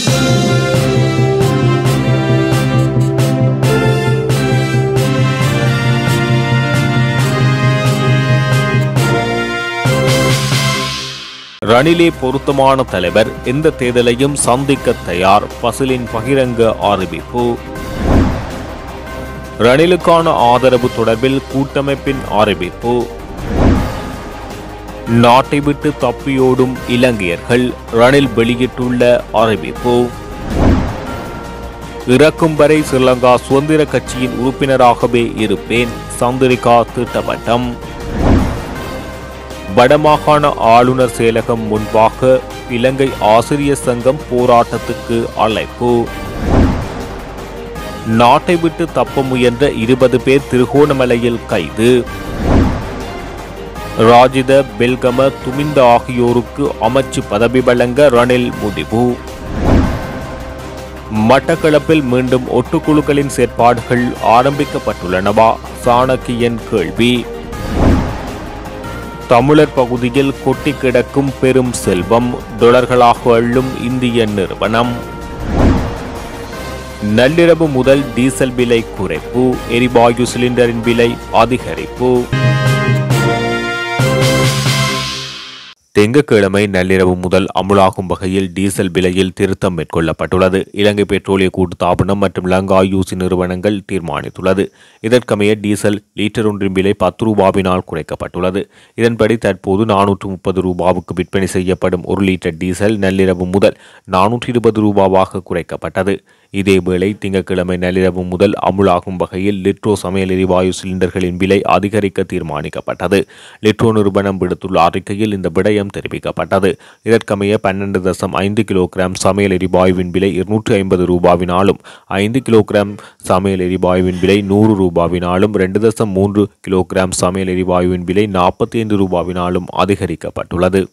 ரணிலே பொருத்தமான தலைவர் எந்த தேர்தலையும் சந்திக்க தயார் பசிலின் பகிரங்க அறிவிப்பு ரணிலுக்கான ஆதரவு தொடர்பில் கூட்டமைப்பின் அறிவிப்பு நாட்டை விட்டு தப்பியோடும் இலங்கையர்கள் ரணில் வெளியிட்டுள்ள அறிவிப்பு இறக்கும் வரை ஸ்ரீலங்கா சுதந்திர கட்சியின் உறுப்பினராகவே இருப்பேன் சந்திரிகா திட்டவட்டம் வடமாகாண ஆளுநர் செயலகம் முன்பாக இலங்கை ஆசிரியர் சங்கம் போராட்டத்துக்கு அழைப்பு நாட்டை விட்டு தப்ப முயன்ற இருபது பேர் திருகோணமலையில் கைது ராஜித பெல்கம துமிந்த ஆகியோருக்கு அமைச்சு பதவி வழங்க ரணில் முடிவு மட்டக்களப்பில் மீண்டும் ஒட்டுக்குழுக்களின் செயற்பாடுகள் ஆரம்பிக்கப்பட்டுள்ளனவா சாணக்கியன் கேள்வி தமிழர் பகுதியில் கொட்டி கிடக்கும் பெரும் செல்வம் டொலர்களாக அள்ளும் இந்திய நிறுவனம் நள்ளிரவு முதல் டீசல் விலை குறைப்பு எரிவாயு சிலிண்டரின் விலை அதிகரிப்பு திங்கட்கிழமை நள்ளிரவு முதல் அமுலாகும் வகையில் டீசல் விலையில் திருத்தம் மேற்கொள்ளப்பட்டுள்ளது இலங்கை பெட்ரோலிய கூட்டுத்தாபனம் மற்றும் லங்கா யூசி நிறுவனங்கள் தீர்மானித்துள்ளது இதற்கமைய டீசல் லீட்டர் ஒன்றின் விலை பத்து ரூபாவினால் குறைக்கப்பட்டுள்ளது இதன்படி தற்போது நானூற்று முப்பது ரூபாவுக்கு விற்பனை செய்யப்படும் ஒரு லிட்டர் டீசல் நள்ளிரவு முதல் நானூற்றி இருபது ரூபாவாக குறைக்கப்பட்டது இதேவேளை திங்கட்கிழமை நள்ளிரவு முதல் அமுலாகும் வகையில் லிட்ரோ சமையல் எரிவாயு சிலிண்டர்களின் விலை அதிகரிக்க தீர்மானிக்கப்பட்டது லிட்ரோ நிறுவனம் விடுத்துள்ள அறிக்கையில் இந்த விடயம் தெரிவிக்கப்பட்டது இதற்கமைய பன்னெண்டு தசம் ஐந்து கிலோகிராம் சமையல் எரிவாயுவின் விலை இருநூற்றி ஐம்பது ரூபாவினாலும் ஐந்து கிலோகிராம் சமையல் எரிவாயுவின் விலை நூறு ரூபாவினாலும் ரெண்டு தசம் மூன்று கிலோகிராம் சமையல் எரிவாயுவின் விலை நாற்பத்தி ஐந்து ரூபாவினாலும் அதிகரிக்கப்பட்டுள்ளது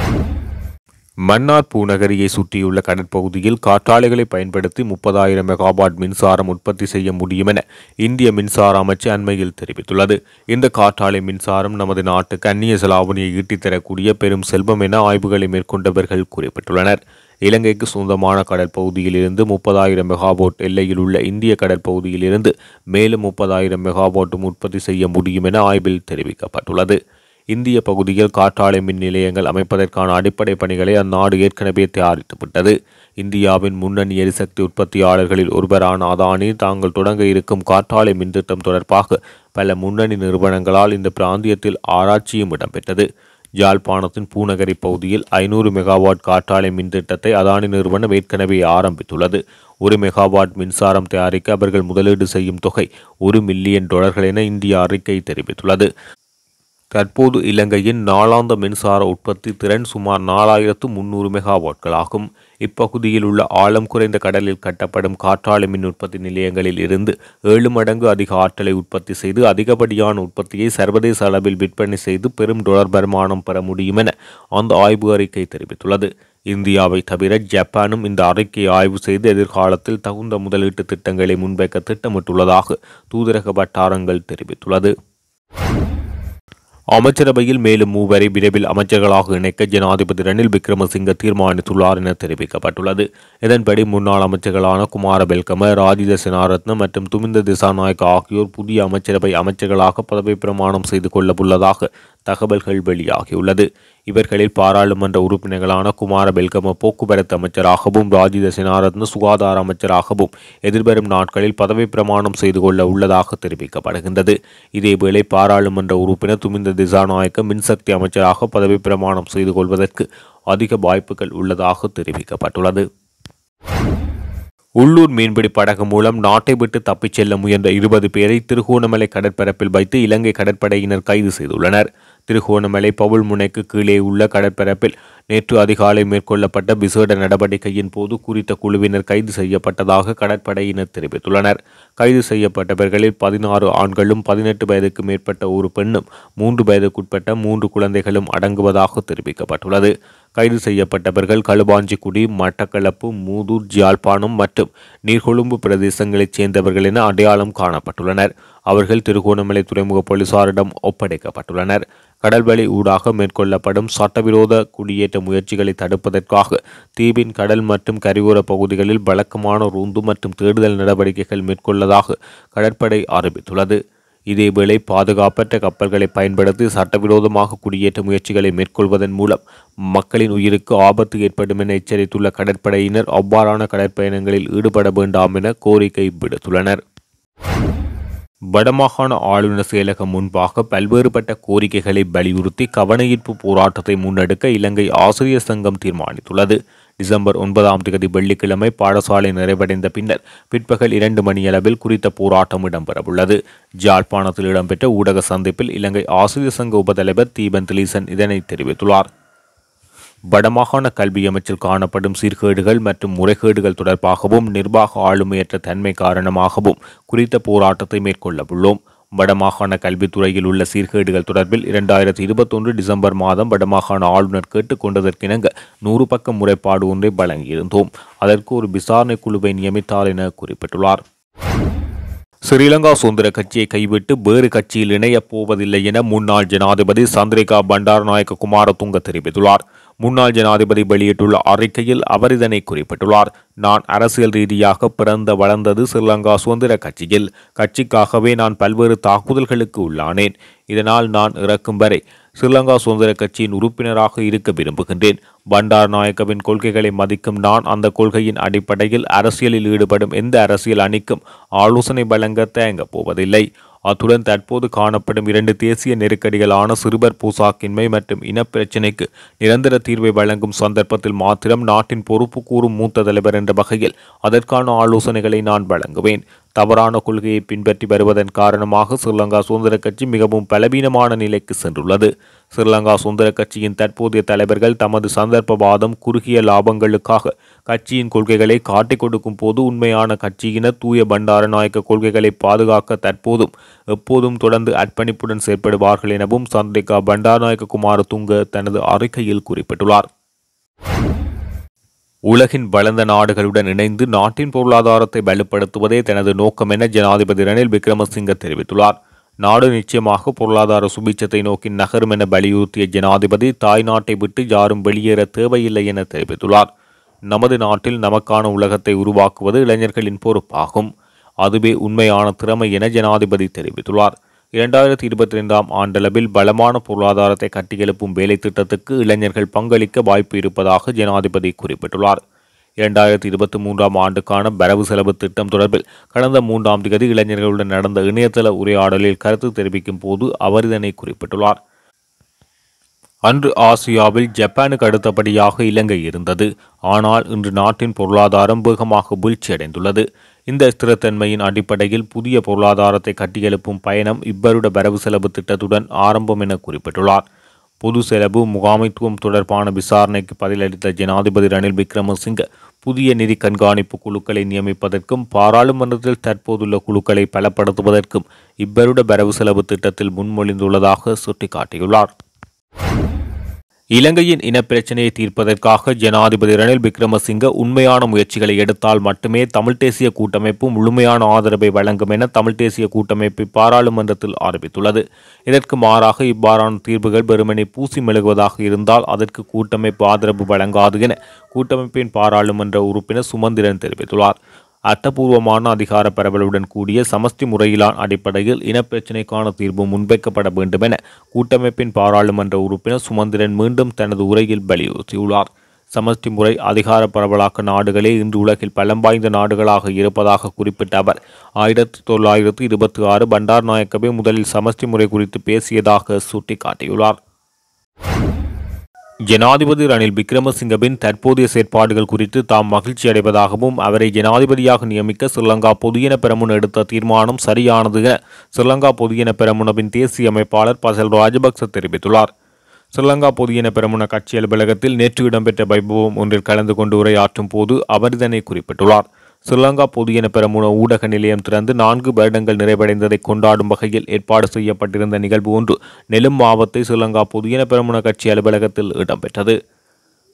மன்னார் பூநகரியை சுற்றியுள்ள கடற்பகுதியில் காற்றாலைகளை பயன்படுத்தி முப்பதாயிரம் மெகாவாட் மின்சாரம் உற்பத்தி செய்ய முடியும் என இந்திய மின்சார அமைச்சு அண்மையில் தெரிவித்துள்ளது இந்த காற்றாலை மின்சாரம் நமது நாட்டுக்கு அந்நிய செலாவணியை ஈட்டித் தரக்கூடிய பெரும் செல்வம் என ஆய்வுகளை மேற்கொண்டவர்கள் குறிப்பிட்டுள்ளனர் இலங்கைக்கு சொந்தமான கடற்பகுதியிலிருந்து முப்பதாயிரம் மெகாவாட் எல்லையில் உள்ள இந்திய கடற்பகுதியிலிருந்து மேலும் முப்பதாயிரம் மெகாவாட்டும் உற்பத்தி செய்ய முடியும் என ஆய்வில் தெரிவிக்கப்பட்டுள்ளது இந்திய பகுதியில் காற்றாலை மின் நிலையங்கள் அமைப்பதற்கான அடிப்படை பணிகளை அந்நாடு ஏற்கனவே தயாரித்துவிட்டது இந்தியாவின் முன்னணி எரிசக்தி உற்பத்தியாளர்களில் ஒருவரான அதானி தாங்கள் தொடங்க இருக்கும் காற்றாலை மின் திட்டம் தொடர்பாக பல முன்னணி நிறுவனங்களால் இந்த பிராந்தியத்தில் ஆராய்ச்சியும் இடம்பெற்றது யாழ்ப்பாணத்தின் பூநகரி பகுதியில் ஐநூறு மெகாவாட் காற்றாலை மின் திட்டத்தை அதானி நிறுவனம் ஏற்கனவே ஆரம்பித்துள்ளது ஒரு மெகாவாட் மின்சாரம் தயாரிக்க அவர்கள் முதலீடு செய்யும் தொகை ஒரு மில்லியன் டாலர்கள் என இந்திய அறிக்கை தெரிவித்துள்ளது தற்போது இலங்கையின் நாளாந்த மின்சார உற்பத்தி திறன் சுமார் நாலாயிரத்து முன்னூறு மெகாவாட்களாகும் இப்பகுதியில் உள்ள ஆழம் குறைந்த கடலில் கட்டப்படும் காற்றாலை மின் உற்பத்தி நிலையங்களில் இருந்து ஏழு மடங்கு அதிக ஆற்றலை உற்பத்தி செய்து அதிகப்படியான உற்பத்தியை சர்வதேச அளவில் விற்பனை செய்து பெரும் டொலர் வருமானம் பெற முடியும் என அந்த ஆய்வு அறிக்கை தெரிவித்துள்ளது இந்தியாவை தவிர ஜப்பானும் இந்த அறிக்கையை ஆய்வு செய்து எதிர்காலத்தில் தகுந்த முதலீட்டு திட்டங்களை முன்வைக்க திட்டமிட்டுள்ளதாக தூதரக வட்டாரங்கள் தெரிவித்துள்ளது அமைச்சரவையில் மேலும் மூவரை விரைவில் அமைச்சர்களாக இணைக்க ஜனாதிபதி ரணில் விக்ரமசிங்க தீர்மானித்துள்ளார் என தெரிவிக்கப்பட்டுள்ளது இதன்படி முன்னாள் அமைச்சர்களான குமார பெல்கம ராஜித செனாரத்ன மற்றும் துமிந்த திசாநாயக் ஆகியோர் புதிய அமைச்சரவை அமைச்சர்களாக பதவி பிரமாணம் செய்து கொள்ளவுள்ளதாக தகவல்கள் வெளியாகியுள்ளது இவர்களில் பாராளுமன்ற உறுப்பினர்களான குமார பெல்கம போக்குவரத்து அமைச்சராகவும் ராஜித செனாரத்ன சுகாதார அமைச்சராகவும் எதிர்வரும் நாட்களில் பதவி பிரமாணம் செய்து கொள்ள உள்ளதாக தெரிவிக்கப்படுகின்றது இதேவேளை பாராளுமன்ற உறுப்பினர் துமிந்த திசாநாயக்க மின்சக்தி அமைச்சராக பதவி பிரமாணம் செய்து கொள்வதற்கு அதிக வாய்ப்புகள் உள்ளதாக தெரிவிக்கப்பட்டுள்ளது உள்ளூர் மீன்பிடி படகு மூலம் நாட்டை விட்டு தப்பிச் செல்ல முயன்ற இருபது பேரை திருகோணமலை கடற்பரப்பில் வைத்து இலங்கை கடற்படையினர் கைது செய்துள்ளனர் திருகோணமலை பவுல் முனைக்கு கீழே உள்ள கடற்பரப்பில் நேற்று அதிகாலை மேற்கொள்ளப்பட்ட விசேட நடவடிக்கையின் போது குறித்த குழுவினர் கைது செய்யப்பட்டதாக கடற்படையினர் தெரிவித்துள்ளனர் கைது செய்யப்பட்டவர்களில் பதினாறு ஆண்களும் பதினெட்டு வயதுக்கு மேற்பட்ட ஒரு பெண்ணும் மூன்று வயதுக்குட்பட்ட மூன்று குழந்தைகளும் அடங்குவதாக தெரிவிக்கப்பட்டுள்ளது கைது செய்யப்பட்டவர்கள் களுவாஞ்சிக்குடி மட்டக்களப்பு மூதூர் ஜியாழ்ப்பாணம் மற்றும் நீர்கொழும்பு பிரதேசங்களைச் சேர்ந்தவர்கள் என அடையாளம் காணப்பட்டுள்ளனர் அவர்கள் திருகோணமலை துறைமுக போலீசாரிடம் ஒப்படைக்கப்பட்டுள்ளனர் கடல்வழி ஊடாக மேற்கொள்ளப்படும் சட்டவிரோத குடியேற்ற முயற்சிகளை தடுப்பதற்காக தீவின் கடல் மற்றும் கரையோர பகுதிகளில் வழக்கமான ரோந்து மற்றும் தேடுதல் நடவடிக்கைகள் மேற்கொள்ளதாக கடற்படை அறிவித்துள்ளது இதேவேளை பாதுகாப்பற்ற கப்பல்களை பயன்படுத்தி சட்டவிரோதமாக குடியேற்ற முயற்சிகளை மேற்கொள்வதன் மூலம் மக்களின் உயிருக்கு ஆபத்து ஏற்படும் என எச்சரித்துள்ள கடற்படையினர் அவ்வாறான கடற்பயணங்களில் ஈடுபட வேண்டாம் என கோரிக்கை விடுத்துள்ளனர் வடமாகாண ஆளுநர் செயலகம் முன்பாக பல்வேறுபட்ட கோரிக்கைகளை வலியுறுத்தி கவனஈர்ப்பு போராட்டத்தை முன்னெடுக்க இலங்கை ஆசிரியர் சங்கம் தீர்மானித்துள்ளது டிசம்பர் ஒன்பதாம் தேதி வெள்ளிக்கிழமை பாடசாலை நிறைவடைந்த பின்னர் பிற்பகல் இரண்டு மணியளவில் குறித்த போராட்டம் இடம்பெறவுள்ளது ஜாழ்ப்பாணத்தில் இடம்பெற்ற ஊடக சந்திப்பில் இலங்கை ஆசிரியர் சங்க உபதலைவர் தீபன் திலீசன் இதனை தெரிவித்துள்ளார் வடமாகாண கல்வி அமைச்சில் காணப்படும் சீர்கேடுகள் மற்றும் முறைகேடுகள் தொடர்பாகவும் நிர்வாக ஆளுமையற்ற தன்மை காரணமாகவும் குறித்த போராட்டத்தை மேற்கொள்ளவுள்ளோம் வடமாகாண கல்வித்துறையில் உள்ள சீர்கேடுகள் தொடர்பில் இரண்டாயிரத்தி இருபத்தொன்று டிசம்பர் மாதம் வடமாகாண ஆளுநர் கேட்டுக்கொண்டதற்கிணங்க நூறு பக்கம் முறைப்பாடு ஒன்றை வழங்கியிருந்தோம் அதற்கு ஒரு விசாரணை குழுவை நியமித்தார் என குறிப்பிட்டுள்ளார் ஸ்ரீலங்கா சுதந்திர கட்சியை கைவிட்டு வேறு கட்சியில் இணையப் போவதில்லை என முன்னாள் ஜனாதிபதி சந்திரிகா பண்டாரநாயக்க குமாரதுங்க தெரிவித்துள்ளார் முன்னாள் ஜனாதிபதி வெளியிட்டுள்ள அறிக்கையில் அவர் இதனை குறிப்பிட்டுள்ளார் நான் அரசியல் ரீதியாக பிறந்த வளர்ந்தது ஸ்ரீலங்கா சுதந்திர கட்சியில் கட்சிக்காகவே நான் பல்வேறு தாக்குதல்களுக்கு உள்ளானேன் இதனால் நான் இறக்கும் வரை ஸ்ரீலங்கா சுதந்திர கட்சியின் உறுப்பினராக இருக்க விரும்புகின்றேன் பண்டார் நாயக்கவின் கொள்கைகளை மதிக்கும் நான் அந்த கொள்கையின் அடிப்படையில் அரசியலில் ஈடுபடும் எந்த அரசியல் அணிக்கும் ஆலோசனை வழங்க தயங்கப் போவதில்லை அத்துடன் தற்போது காணப்படும் இரண்டு தேசிய நெருக்கடிகளான சிறுவர் பூசாக்கின்மை மற்றும் இனப்பிரச்சினைக்கு நிரந்தர தீர்வை வழங்கும் சந்தர்ப்பத்தில் மாத்திரம் நாட்டின் பொறுப்பு கூறும் மூத்த தலைவர் என்ற வகையில் அதற்கான ஆலோசனைகளை நான் வழங்குவேன் தவறான கொள்கையை பின்பற்றி வருவதன் காரணமாக ஸ்ரீலங்கா சுதந்திர கட்சி மிகவும் பலவீனமான நிலைக்கு சென்றுள்ளது ஸ்ரீலங்கா சுதந்திர கட்சியின் தற்போதைய தலைவர்கள் தமது சந்தர்ப்பவாதம் குறுகிய லாபங்களுக்காக கட்சியின் கொள்கைகளை காட்டிக் கொடுக்கும் போது உண்மையான கட்சியினர் தூய பண்டாரநாயக்க கொள்கைகளை பாதுகாக்க தற்போதும் எப்போதும் தொடர்ந்து அர்ப்பணிப்புடன் செயற்படுவார்கள் எனவும் சந்திரிகா பண்டாரநாயக்க குமார துங்க தனது அறிக்கையில் குறிப்பிட்டுள்ளார் உலகின் வளர்ந்த நாடுகளுடன் இணைந்து நாட்டின் பொருளாதாரத்தை வலுப்படுத்துவதே தனது நோக்கம் என ஜனாதிபதி ரணில் விக்ரமசிங்க தெரிவித்துள்ளார் நாடு நிச்சயமாக பொருளாதார சுபீட்சத்தை நோக்கி நகரும் என வலியுறுத்திய ஜனாதிபதி தாய் நாட்டை விட்டு யாரும் வெளியேற தேவையில்லை என தெரிவித்துள்ளார் நமது நாட்டில் நமக்கான உலகத்தை உருவாக்குவது இளைஞர்களின் பொறுப்பாகும் அதுவே உண்மையான திறமை என ஜனாதிபதி தெரிவித்துள்ளார் இரண்டாயிரத்தி இருபத்தி ரெண்டாம் ஆண்டளவில் பலமான பொருளாதாரத்தை கட்டியெழுப்பும் வேலை திட்டத்துக்கு இளைஞர்கள் பங்களிக்க வாய்ப்பு இருப்பதாக ஜனாதிபதி குறிப்பிட்டுள்ளார் இரண்டாயிரத்தி இருபத்தி மூன்றாம் ஆண்டுக்கான வரவு செலவு திட்டம் தொடர்பில் கடந்த மூன்றாம் தேதி இளைஞர்களுடன் நடந்த இணையதள உரையாடலில் கருத்து தெரிவிக்கும் போது அவர் இதனை குறிப்பிட்டுள்ளார் அன்று ஆசியாவில் ஜப்பானுக்கு அடுத்தபடியாக இலங்கை இருந்தது ஆனால் இன்று நாட்டின் பொருளாதாரம் வேகமாக வீழ்ச்சியடைந்துள்ளது இந்த ஸ்திரத்தன்மையின் அடிப்படையில் புதிய பொருளாதாரத்தை கட்டியெழுப்பும் பயணம் இவ்வருட வரவு செலவு திட்டத்துடன் ஆரம்பம் என குறிப்பிட்டுள்ளார் பொது செலவு முகாமைத்துவம் தொடர்பான விசாரணைக்கு பதிலளித்த ஜனாதிபதி ரணில் விக்ரமசிங்க புதிய நிதி கண்காணிப்பு குழுக்களை நியமிப்பதற்கும் பாராளுமன்றத்தில் தற்போதுள்ள குழுக்களை பலப்படுத்துவதற்கும் இவ்வருட வரவு செலவு திட்டத்தில் முன்மொழிந்துள்ளதாக சுட்டிக்காட்டியுள்ளார் இலங்கையின் இனப்பிரச்சினையை தீர்ப்பதற்காக ஜனாதிபதி ரணில் விக்ரமசிங்க உண்மையான முயற்சிகளை எடுத்தால் மட்டுமே தமிழ் தேசிய கூட்டமைப்பு முழுமையான ஆதரவை வழங்கும் என தமிழ் தேசிய கூட்டமைப்பு பாராளுமன்றத்தில் ஆரம்பித்துள்ளது இதற்கு மாறாக இவ்வாறான தீர்வுகள் வெறுமனே பூசி மெழுகுவதாக இருந்தால் அதற்கு கூட்டமைப்பு ஆதரவு வழங்காது என கூட்டமைப்பின் பாராளுமன்ற உறுப்பினர் சுமந்திரன் தெரிவித்துள்ளார் அர்த்தபூர்வமான அதிகார பரவலுடன் கூடிய சமஸ்தி முறையிலான அடிப்படையில் இனப்பிரச்சினைக்கான தீர்வு முன்வைக்கப்பட வேண்டும் என கூட்டமைப்பின் பாராளுமன்ற உறுப்பினர் சுமந்திரன் மீண்டும் தனது உரையில் வலியுறுத்தியுள்ளார் சமஷ்டி முறை அதிகார பரவலாக்க நாடுகளே இன்று உலகில் பலம் வாய்ந்த நாடுகளாக இருப்பதாக குறிப்பிட்ட அவர் ஆயிரத்தி தொள்ளாயிரத்து இருபத்தி ஆறு பண்டார் நாயக்கவே முதலில் சமஷ்டி முறை குறித்து பேசியதாக சுட்டிக்காட்டியுள்ளார் ஜனாதிபதி ரணில் விக்ரமசிங்கவின் தற்போதைய செயற்பாடுகள் குறித்து தாம் மகிழ்ச்சி அடைவதாகவும் அவரை ஜனாதிபதியாக நியமிக்க ஸ்ரீலங்கா பொதுஜன பெரமுன எடுத்த தீர்மானம் சரியானது என ஸ்ரீலங்கா பொதுஜன பெரமுனவின் தேசிய அமைப்பாளர் பசல் ராஜபக்ச தெரிவித்துள்ளார் ஸ்ரீலங்கா பொதுஜன பெரமுன கட்சி அலுவலகத்தில் நேற்று இடம்பெற்ற வைபவம் ஒன்றில் கலந்து கொண்டு உரையாற்றும் போது அவர் இதனை குறிப்பிட்டுள்ளார் ஸ்ரீலங்கா பொதுஜன பெரமுன ஊடக நிலையம் திறந்து நான்கு வருடங்கள் நிறைவடைந்ததை கொண்டாடும் வகையில் ஏற்பாடு செய்யப்பட்டிருந்த நிகழ்வு ஒன்று நெலும் மாவத்தை ஸ்ரீலங்கா பொதுஜன பெரமுன கட்சி அலுவலகத்தில் இடம்பெற்றது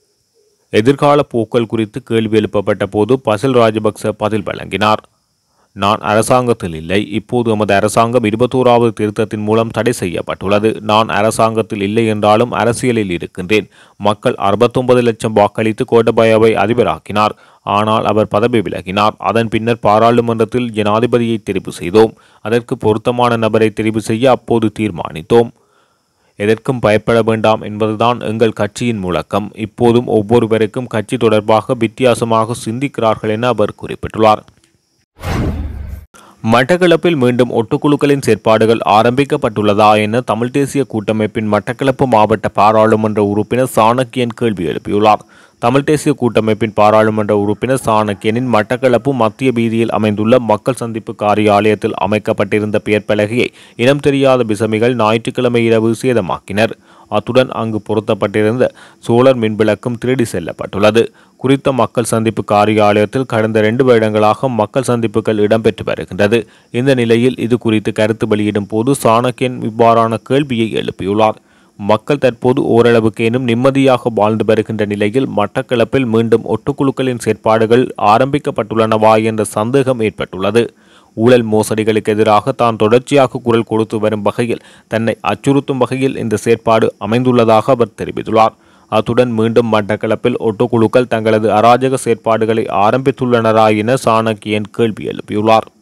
எதிர்கால போக்கள் குறித்து கேள்வி எழுப்பப்பட்ட போது பசில் ராஜபக்ச பதில் வழங்கினார் நான் அரசாங்கத்தில் இல்லை இப்போது எமது அரசாங்கம் இருபத்தோராவது திருத்தத்தின் மூலம் தடை செய்யப்பட்டுள்ளது நான் அரசாங்கத்தில் இல்லை என்றாலும் அரசியலில் இருக்கின்றேன் மக்கள் அறுபத்தொன்பது லட்சம் வாக்களித்து கோட்டபாயாவை அதிபராக்கினார் ஆனால் அவர் பதவி விலகினார் அதன் பின்னர் பாராளுமன்றத்தில் ஜனாதிபதியை தெரிவு செய்தோம் அதற்கு பொருத்தமான நபரை தெரிவு செய்ய அப்போது தீர்மானித்தோம் எதற்கும் பயப்பட வேண்டாம் என்பதுதான் எங்கள் கட்சியின் முழக்கம் இப்போதும் ஒவ்வொருவருக்கும் கட்சி தொடர்பாக வித்தியாசமாக சிந்திக்கிறார்கள் என அவர் குறிப்பிட்டுள்ளார் மட்டக்களப்பில் மீண்டும் ஒட்டுக்குழுக்களின் செயற்பாடுகள் ஆரம்பிக்கப்பட்டுள்ளதா என தமிழ் தேசிய கூட்டமைப்பின் மட்டக்களப்பு மாவட்ட பாராளுமன்ற உறுப்பினர் சாணக்கியன் கேள்வி எழுப்பியுள்ளார் தமிழ் தேசிய கூட்டமைப்பின் பாராளுமன்ற உறுப்பினர் சாணக்கியனின் மட்டக்களப்பு மத்திய வீதியில் அமைந்துள்ள மக்கள் சந்திப்பு காரியாலயத்தில் அமைக்கப்பட்டிருந்த பெயர் பலகையை இனம் தெரியாத பிசமிகள் ஞாயிற்றுக்கிழமை இரவு சேதமாக்கினர் அத்துடன் அங்கு பொருத்தப்பட்டிருந்த சோலார் மின்விளக்கும் திருடி செல்லப்பட்டுள்ளது குறித்த மக்கள் சந்திப்பு காரியாலயத்தில் கடந்த இரண்டு வருடங்களாக மக்கள் சந்திப்புகள் இடம்பெற்று வருகின்றது இந்த நிலையில் இது குறித்து கருத்து வெளியிடும் போது சாணக்கியன் இவ்வாறான கேள்வியை எழுப்பியுள்ளார் மக்கள் தற்போது ஓரளவுக்கேனும் நிம்மதியாக வாழ்ந்து வருகின்ற நிலையில் மட்டக்களப்பில் மீண்டும் ஒட்டுக்குழுக்களின் செயற்பாடுகள் ஆரம்பிக்கப்பட்டுள்ளனவா என்ற சந்தேகம் ஏற்பட்டுள்ளது ஊழல் மோசடிகளுக்கு எதிராக தான் தொடர்ச்சியாக குரல் கொடுத்து வரும் வகையில் தன்னை அச்சுறுத்தும் வகையில் இந்த செயற்பாடு அமைந்துள்ளதாக அவர் தெரிவித்துள்ளார் அத்துடன் மீண்டும் மட்டக்களப்பில் ஒட்டுக்குழுக்கள் தங்களது அராஜக செயற்பாடுகளை ஆரம்பித்துள்ளனரா என சாணக்கியன் கேள்வி எழுப்பியுள்ளார்